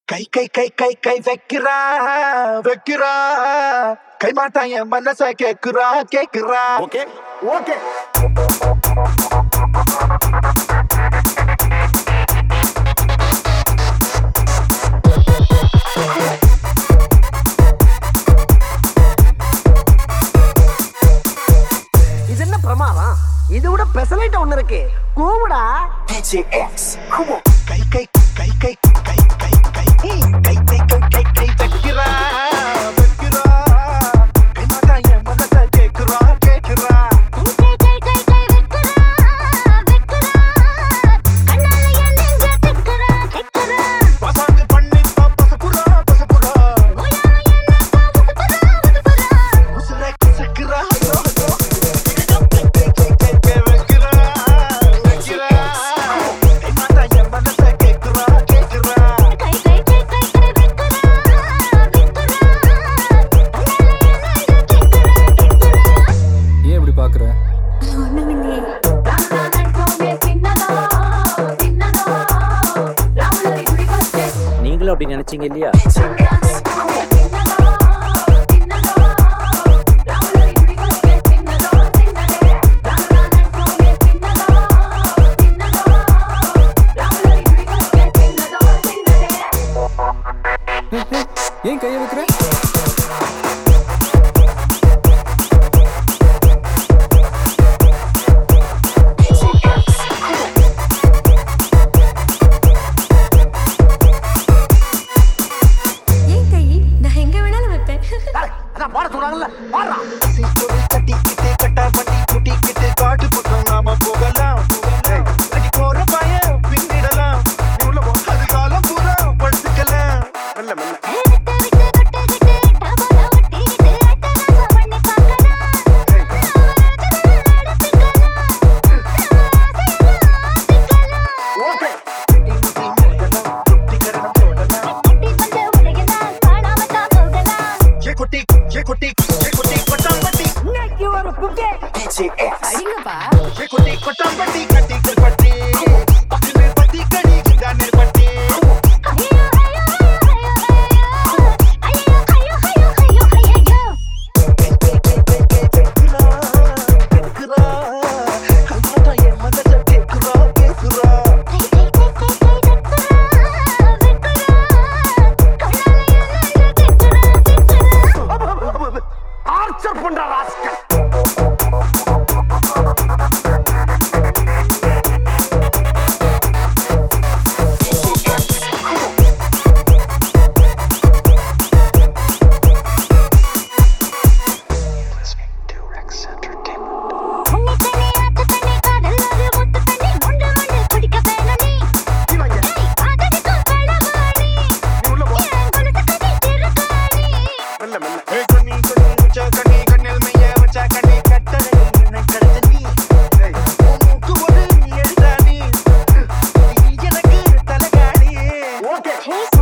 கை கை கை கை கை வைக்கிறா வைக்கிறா கை மாட்டா என் மனச கேக்குறா கேக்குறா ஓகே ஓகே இது என்ன பிரமாதம் இது விட பெசலைட் ஒண்ணு இருக்கு கூவுடா DJX come on கை கை கை கை கை கை கை கை கை கை கை கை கை வைக்கிறா வைக்கிறா கை மாட்டா என் மனச கேக்குறா கேக்குறா கை கை கை கை வெக்குறா வெக்குறா கண்ணால என் நெஞ்ச திக்குறா திக்குறா பசாந்து பண்ணி பசப்புரா பசப்புரா ஓயாம என்ன காவுக்குறா உதுக்குறா உசுரை கசக்குறா ஐயோ ஐயோ கை கை கை கை கை வைக்கிறா வைக்கிறா கை மாட்டா என் மனச கேக்குறா கேக்குறா கை கை கை கை கை வெக்குறா வெக்குறா கண்ணால என் நெஞ்ச திக்குறா திக்குறா ஏன் இப்படி பார்க்குற ஒண்ணுமில்லையே ராமநாதன் கோமே சின்னதா சின்னதா ராமலரி குடி பச்சை நீங்களும் அப்படி நினைச்சீங்க இல்லையா ராமநாதன் கோமே சின்னதா சின்னதா ராமலரி குடி பச்சை சின்னதா சின்னதே ராமநாதன் கோமே சின்னதா சின்னதா ராமலரி குடி பச்சை சின்னதா சின்னதே ஏன் கையை வைக்கிற ஏன் கை நான் எங்க வேணாலும் வைப்பேன் டேய், அதான் பாட சொன்னாங்கல்ல பாடுறா சீத்தொரு கட்டிக்கிட்டு கட்டா பண்ணி குட்டிக்கிட்டு காட்டு பக்கம் நாம போகலாம் ஏய், அடி போற பயம் பின்னிடலாம் நீ உள்ள போ அது காலம் பூரா படுத்துக்கலாம் மெல்ல மெல்ல விட்டு விட்டு கொட்டிக்கிட்டு டபல ஒட்டிக்கிட்டு அட்டகாசம் பண்ணி பார்க்கலாம் ஓகே நீ முடி மோதலாம் குட்டிகரணம் போடலாம் குட்டி பஞ்ச உடையலாம் காணாம தான் போகலாம் ஏ குட்டி ஏ குட்டி ஏ குட்டி கொட்டாம்பட்டி இன்னைக்கு ஒரு புக்கே DJX அடிங்கப்பா ஏ குட்டி கொட்டாம்பட்டி கட்டிக்கல் பட்டி பக்கத்தில் பட்டி கடி கிண்டானே பட்டி ஐயோ ஐயோ ஐயோ ஐயோ ஐயோ ஐயோ ஐயோ ஐயோ கேக்குறா கேக்குறா கல்மாட்டா என் மனச கேக்குறா கேக்குறா கை கை கை கை கை வெக்குறா வெக்குறா கண்ணால என் நெஞ்ச திக்குறா திக்குறா ஆர்ச்சர் பண்ற ராஸ்கல் உன்னை தண்ணி ஆத்து தண்ணி காதல் ஒரு முத்து தண்ணி முண்டு முண்டு குடிக்க வேணும் நீ இவங்க ஏய் காதலிக்கும் பழவாணி நீ உள்ள போ என் கொலுசு கட்டி திருக்காணி மெல்ல மெல்ல ஏ கண்ணி கண்ணி வச்சா கண்ணி கண்ணில் மைய வச்சா கண்ணி கட்டழகி என்னை கடத்த நீ ஏய் உன் மூக்கு ஒரு நீ எழுதானி நீ எனக்கு தலகாணி ஓகே Taste